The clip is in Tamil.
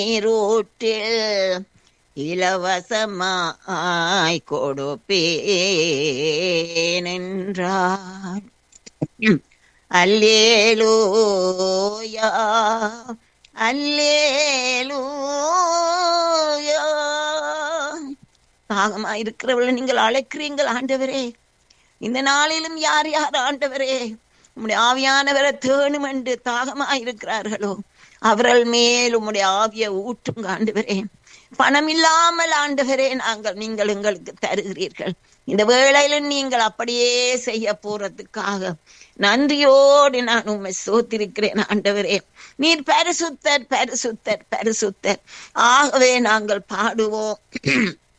நீரூற்றில் இலவசமாய் கொடுப்பேன் என்றார் அல்லேலூயா அல்லேலூயா தாகமா இருக்கிறவர்கள் நீங்கள் அழைக்கிறீங்கள் ஆண்டவரே இந்த நாளிலும் யார் யார் ஆண்டவரே உம்முடைய ஆவியானவரை தேணும் என்று தாகமா இருக்கிறார்களோ அவர்கள் மேல் உம்முடைய ஆவிய ஊற்றும் ஆண்டவரே பணம் இல்லாமல் ஆண்டவரே நாங்கள் நீங்கள் எங்களுக்கு தருகிறீர்கள் இந்த வேளையில நீங்கள் அப்படியே செய்ய போறதுக்காக நன்றியோடு நான் உண்மை சோத்திருக்கிறேன் ஆண்டவரே நீர் பரிசுத்தர் பரிசுத்தர் பரிசுத்தர் ஆகவே நாங்கள் பாடுவோம்